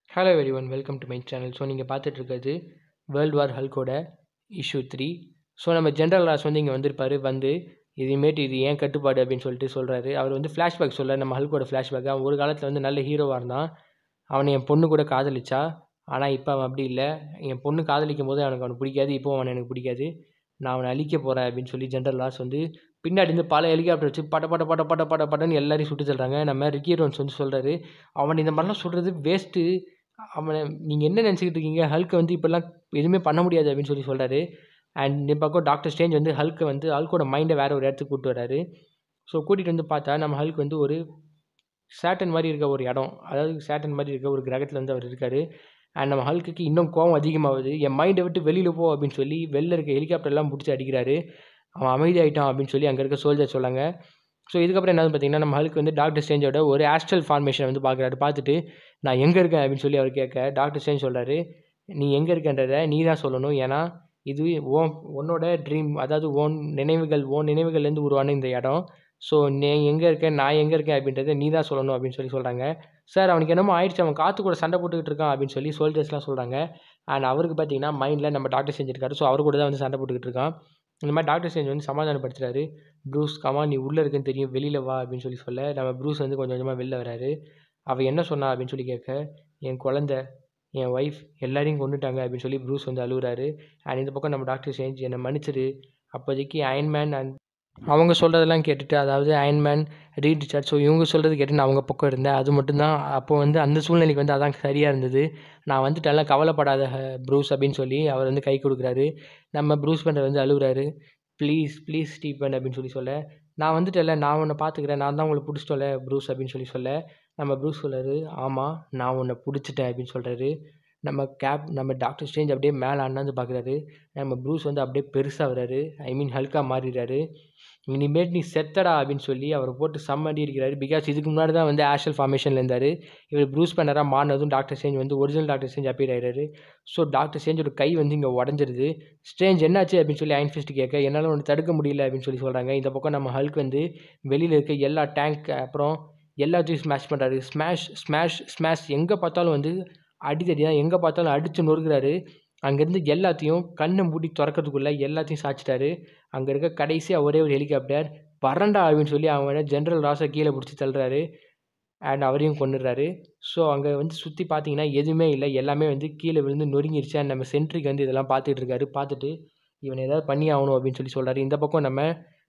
hello everyone welcome to my channel so நீங்கள் பார்த்துட்டு இருக்கிறது வேர்ல்டு வார் ஹல்கோட இஷ்யூ த்ரீ ஸோ நம்ம ஜென்ரல் ராஸ் வந்து இங்கே வந்திருப்பாரு வந்து இதுமேட்டு இது ஏன் கட்டுப்பாடு அப்படின்னு சொல்லிட்டு சொல்கிறாரு அவர் வந்து ஃப்ளாஷ்பேக் சொல்ல நம்ம ஹல்கோட ஃப்ளாஷ்பேக் அவன் ஒரு காலத்தில் வந்து நல்ல ஹீரோவாக இருந்தான் அவனை என் பொண்ணு கூட காதலிச்சா ஆனால் இப்போ அவன் அப்படி இல்லை என் பொண்ணு காதலிக்கும் போது அவனுக்கு அவனுக்கு பிடிக்காது இப்போ அவனை எனக்கு பிடிக்காது நான் அவனை அழிக்க போகிறேன் அப்படின்னு சொல்லி ஜென்ரல் லாஸ் வந்து பின்னாடி இருந்து பல ஹெலிகாப்டர் வச்சு பட பட பட பட பட படன்னு எல்லாரையும் சுட்டு சொல்கிறாங்க நம்ம ரிக்கி ரோன்ஸ் வந்து சொல்கிறாரு அவன் இந்த மாதிரிலாம் சொல்கிறது வேஸ்ட்டு அவனை நீங்கள் என்ன நினச்சிக்கிட்டு இருக்கீங்க ஹல்க்கை வந்து இப்படிலாம் எதுவுமே பண்ண முடியாது அப்படின்னு சொல்லி சொல்கிறாரு அண்ட் இந்த பக்கம் டாக்டர் ஸ்டேஞ்ச் வந்து ஹல்க்கை வந்து ஹல்கோட மைண்டை வேறு ஒரு இடத்துக்கு கூப்பிட்டு வராரு ஸோ கூட்டிகிட்டு வந்து பார்த்தா நம்ம ஹல்க் வந்து ஒரு சேட்டன் மாதிரி இருக்க ஒரு இடம் அதாவது சேட்டன் மாதிரி இருக்க ஒரு கிரகத்தில் வந்து அவர் இருக்கார் அண்ட் நம்ம ஹல்க்குக்கு இன்னும் கோவம் அதிகமாகுது என் மைண்டை விட்டு வெளியில் போ அப்படின்னு சொல்லி வெளில இருக்க ஹெலிகாப்டர்லாம் பிடிச்சி அடிக்கிறாரு அவன் அமைதியாயிட்டான் அப்படின்னு சொல்லி அங்கே இருக்க சோல்ஜர் சொல்லாங்க ஸோ இதுக்கப்புறம் என்னது பார்த்தீங்கன்னா நம்ம ஹல்க் வந்து டாக்டர் ஸ்டேஞ்சோட ஒரு ஆஸ்ட்ரல் ஃபார்மேஷன் வந்து பார்க்குறாரு பார்த்துட்டு நான் எங்கே இருக்கேன் அப்படின்னு சொல்லி அவர் கேட்க டாக்டர் ஸ்டேஞ்ச் சொல்கிறாரு நீ எங்கே இருக்கன்றதை நீ தான் சொல்லணும் ஏன்னா இது ஓன் உன்னோட ட்ரீம் அதாவது ஓன் நினைவுகள் ஓன் நினைவுகள்லேருந்து உருவான இந்த இடம் ஸோ நீ எங்கே இருக்கேன் நான் எங்கே இருக்கேன் அப்படின்றத நீ தான் சொல்லணும் அப்படின்னு சொல்லி சொல்கிறாங்க சார் அவனுக்கு என்னமோ ஆயிடுச்சு அவன் காற்று கூட சண்டை போட்டுக்கிட்டு இருக்கான் அப்படின்னு சொல்லி சோல்ஜர்ஸ்லாம் சொல்கிறாங்க அண்ட் அவருக்கு பார்த்தீங்கன்னா மைண்டில் நம்ம டாக்டர் செஞ்சுருக்காரு ஸோ அவர் கூட தான் வந்து சண்டை போட்டுக்கிட்டு இருக்கான் இந்த மாதிரி டாக்டர் செஞ்சு வந்து சமாதானப்படுத்துறாரு ப்ரூஸ் கமா நீ உள்ளே இருக்குன்னு தெரியும் வெளியில் வா அப்படின்னு சொல்லி சொல்ல நம்ம ப்ரூஸ் வந்து கொஞ்சம் கொஞ்சமாக வெளில வராரு அவள் என்ன சொன்னா அப்படின்னு சொல்லி கேட்க என் குழந்த என் ஒய்ஃப் எல்லாரையும் கொண்டுட்டாங்க அப்படின்னு சொல்லி ப்ரூஸ் வந்து அழுகுறாரு அண்ட் இந்த பக்கம் நம்ம டாக்டர் சேஞ்ச் என்னை மன்னிச்சிரு அப்போதைக்கு அயன்மேன் அண்ட் அவங்க சொல்கிறதெல்லாம் கேட்டுட்டு அதாவது அயன்மேன் ரீட் ரிச்சர்ட் ஸோ இவங்க சொல்கிறது கேட்டு நான் அவங்க பக்கம் இருந்தேன் அது மட்டும்தான் அப்போ வந்து அந்த சூழ்நிலைக்கு வந்து அதான் சரியாக இருந்தது நான் வந்துட்டெல்லாம் கவலைப்படாத ப்ரூஸ் அப்படின்னு சொல்லி அவர் வந்து கை கொடுக்குறாரு நம்ம ப்ரூஸ் பண்ணுற வந்து அழுகுறாரு ப்ளீஸ் ப்ளீஸ் ஸ்டீபன் அப்படின்னு சொல்லி சொல்ல நான் வந்துட்டல நான் உன்னை பார்த்துக்கிறேன் நான் தான் உங்களை பிடிச்சிட்டோல ப்ரூஸ் அப்படின்னு சொல்லி சொல்ல நம்ம ப்ரூஸ் சொல்கிறாரு ஆமாம் நான் உன்னை பிடிச்சிட்டேன் அப்படின்னு சொல்கிறாரு நம்ம கேப் நம்ம டாக்டர் ஸ்டேஞ்ச் அப்படியே மேலே அண்ணாந்து பார்க்குறாரு நம்ம ப்ரூஸ் வந்து அப்படியே பெருசாக வர்றாரு ஐ மீன் ஹல்கா மாறிடுறாரு இனிமேட் நீ செத்தடா அப்படின்னு சொல்லி அவரை போட்டு செம்மடி இருக்கிறாரு பிகாஸ் இதுக்கு முன்னாடி தான் வந்து ஆஷல் ஃபார்மேஷனில் இருந்தார் இவர் ப்ரூஸ் பண்ணராக மாறினதும் டாக்டர் ஸ்டேஞ்ச் வந்து ஒரிஜினல் டாக்டர் ஸ்டேஞ்ச் அப்பீர் ஆயிடுறாரு ஸோ டாக்டர் ஸ்டேஞ்சோட கை வந்து இங்கே உடஞ்சிருது ஸ்டேஞ்ச் என்னாச்சு அப்படின்னு சொல்லி அயன்ஃபிஸ்ட் கேட்க என்னால் ஒன்று தடுக்க முடியல அப்படின்னு சொல்லி சொல்கிறாங்க இந்த பக்கம் நம்ம ஹல்க் வந்து வெளியில் இருக்க எல்லா டேங்க் அப்புறம் எல்லாத்தையும் ஸ்மாஷ் பண்ணுறாரு ஸ்மாஷ் ஸ்மாஷ் ஸ்மாஷ் எங்கே பார்த்தாலும் வந்து அடித்தடி தான் எங்கே பார்த்தாலும் அடித்து நொறுக்கிறாரு அங்கேருந்து எல்லாத்தையும் கண்ணை மூடி திறக்கிறதுக்குள்ளே எல்லாத்தையும் சாய்ச்சிட்டாரு அங்கே இருக்க கடைசியாக ஒரே ஒரு ஹெலிகாப்டர் பரண்டா அப்படின்னு சொல்லி அவனை ஜென்ரல் ராஸை கீழே பிடிச்சி தள்ளுறாரு அண்ட் அவரையும் கொண்டுடுறாரு ஸோ அங்கே வந்து சுற்றி பார்த்தீங்கன்னா எதுவுமே இல்லை எல்லாமே வந்து கீழே விழுந்து நொறுங்கிருச்சு அண்ட் நம்ம சென்ட்ரிக் வந்து இதெல்லாம் பார்த்துட்டு இருக்காரு பார்த்துட்டு இவன் ஏதாவது பண்ணி ஆகணும் அப்படின்னு சொல்லி சொல்கிறாரு இந்த பக்கம் நம்ம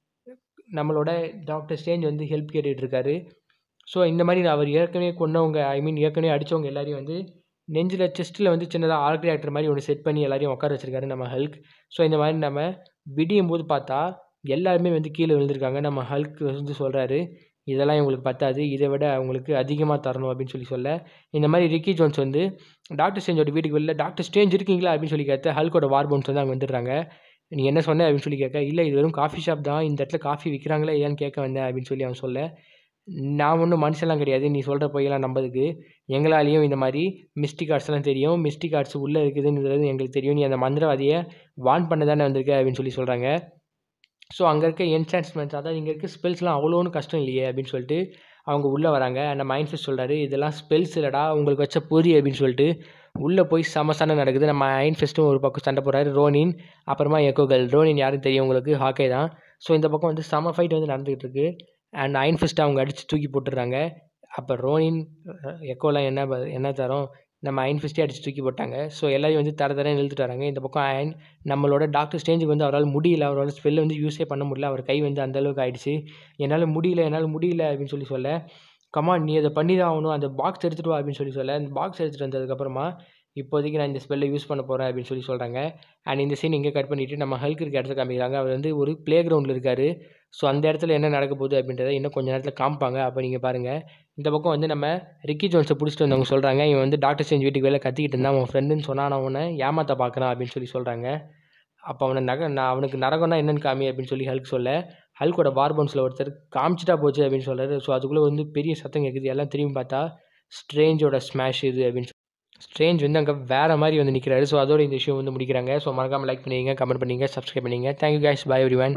நம்மளோட டாக்டர் ஸ்டேஞ்ச் வந்து ஹெல்ப் கேட்டுட்டு இருக்காரு ஸோ இந்த மாதிரி அவர் ஏற்கனவே கொண்டவங்க ஐ மீன் ஏற்கனவே அடித்தவங்க எல்லாரையும் வந்து நெஞ்சில் செஸ்ட்டில் வந்து சின்னதாக ஆர்க் ரியாக்டர் மாதிரி ஒன்று செட் பண்ணி எல்லாரையும் உட்கார வச்சிருக்காரு நம்ம ஹல்க் ஸோ இந்த மாதிரி நம்ம விடியும் போது பார்த்தா எல்லாருமே வந்து கீழே விழுந்திருக்காங்க நம்ம ஹல்க் வந்து சொல்கிறாரு இதெல்லாம் இவங்களுக்கு பத்தாது இதை விட அவங்களுக்கு அதிகமாக தரணும் அப்படின்னு சொல்லி சொல்ல இந்த மாதிரி ரிக்கி ஜோன்ஸ் வந்து டாக்டர் ஸ்டேஞ்சோட வீட்டுக்கு வெளில டாக்டர் ஸ்டேஞ்ச் இருக்கீங்களா அப்படின்னு சொல்லி கேட்டு ஹல்கோட வார் போன்ஸ் வந்து அங்கே வந்துடுறாங்க நீ என்ன சொன்ன அப்படின்னு சொல்லி கேட்க இல்லை இது வெறும் காஃபி ஷாப் தான் இந்த இடத்துல காஃபி விற்கிறாங்களா இல்லையான்னு கேட்க வந்தேன் அப்படின்னு சொல்லி அவன் சொல்ல நான் ஒன்றும் மனுஷன்லாம் கிடையாது நீ சொல்கிற பொய்யெல்லாம் நம்பதுக்கு எங்களாலேயும் இந்த மாதிரி மிஸ்டிக் ஆர்ட்ஸ்லாம் தெரியும் மிஸ்டிக் ஆர்ட்ஸ் உள்ளே இருக்குதுன்றது எங்களுக்கு தெரியும் நீ அந்த மந்திரவாதியை வான் பண்ண தானே வந்திருக்க அப்படின்னு சொல்லி சொல்கிறாங்க ஸோ அங்கே இருக்க என்சான்ஸ்மெண்ட்ஸ் அதாவது இங்கே இருக்க ஸ்பெல்ஸ்லாம் அவ்வளோன்னு கஷ்டம் இல்லையே அப்படின்னு சொல்லிட்டு அவங்க உள்ளே வராங்க அந்த மைண்ட் ஃபிஸ்ட் சொல்கிறாரு இதெல்லாம் ஸ்பெல்ஸ் இல்லைடா உங்களுக்கு வச்ச பொறி அப்படின்னு சொல்லிட்டு உள்ளே போய் செம சண்டை நடக்குது நம்ம அயன் ஃபெஸ்ட்டும் ஒரு பக்கம் சண்டை போடுறாரு ரோனின் அப்புறமா எக்கோகள் ரோனின் யாரும் தெரியும் உங்களுக்கு ஹாக்கே தான் ஸோ இந்த பக்கம் வந்து செம ஃபைட் வந்து நடந்துகிட்டு இருக்கு அண்ட் அயன் ஃபிஸ்ட்டை அவங்க அடித்து தூக்கி போட்டுடுறாங்க அப்போ ரோனின் எக்கோலாம் என்ன ப- என்ன தரும் நம்ம அயன் ஃபிஸ்ட்டே அடித்து தூக்கி போட்டாங்க ஸோ எல்லாரையும் வந்து தர தர இழுத்துட்டு வராங்க இந்த பக்கம் அயன் நம்மளோட டாக்டர் ஸ்டேஞ்சுக்கு வந்து அவரால் முடியல அவரால் ஸ்பெல் வந்து யூஸே பண்ண முடியல அவர் கை வந்து அந்த அளவுக்கு ஆயிடுச்சு என்னால் முடியல என்னால் முடியல அப்படின்னு சொல்லி சொல்ல கமான் நீ அதை பண்ணி தான் ஆகணும் அந்த பாக்ஸ் எடுத்துகிட்டு வா அப்படின்னு சொல்லி சொல்ல அந்த பாக்ஸ் எடுத்துகிட்டு வந்ததுக்கப்புறமா இப்போதைக்கு நான் இந்த ஸ்பெல்லை யூஸ் பண்ண போகிறேன் அப்படின்னு சொல்லி சொல்கிறாங்க அண்ட் இந்த சீன் இங்கே கட் பண்ணிவிட்டு நம்ம ஹல்க் இருக்க இடத்த காமிக்கிறாங்க அவர் வந்து ஒரு ப்ளே கிரவுண்டில் இருக்கார் ஸோ அந்த இடத்துல என்ன நடக்க போகுது அப்படின்றத இன்னும் கொஞ்சம் நேரத்தில் காமிப்பாங்க அப்போ நீங்கள் பாருங்கள் இந்த பக்கம் வந்து நம்ம ரிக்கி ஜோன்ஸை பிடிச்சிட்டு வந்தவங்க சொல்கிறாங்க இவன் வந்து டாக்டர் சேஞ்ச் வீட்டுக்கு வெளில கத்திக்கிட்டு இருந்தான் அவன் ஃப்ரெண்டுன்னு சொன்னா நான் அவனை ஏமாத்த பார்க்குறான் அப்படின்னு சொல்லி சொல்கிறாங்க அப்போ அவனை நக நான் அவனுக்கு நரகம்னா என்னன்னு காமி அப்படின்னு சொல்லி ஹல்க் சொல்ல ஹல்கோட வார்பவுன்ஸில் ஒருத்தர் காமிச்சிட்டா போச்சு அப்படின்னு சொல்கிறாரு ஸோ அதுக்குள்ளே வந்து பெரிய சத்தம் கேட்குது எல்லாம் திரும்பி பார்த்தா ஸ்ட்ரேஞ்சோட ஸ்மாஷ் இது அப்படின்னு சொல்லி ஸ்ட்ரேஞ்ச் வந்து அங்கே வேறு மாதிரி வந்து நிற்கிறாரு ஸோ அதோட இந்த விஷயம் வந்து முடிக்கிறாங்க ஸோ மறக்காமல் லைக் பண்ணிங்க கமெண்ட் பண்ணிங்க சப்ஸ்கிரைப் பண்ணிங்க தேங்க்யூ guys bye everyone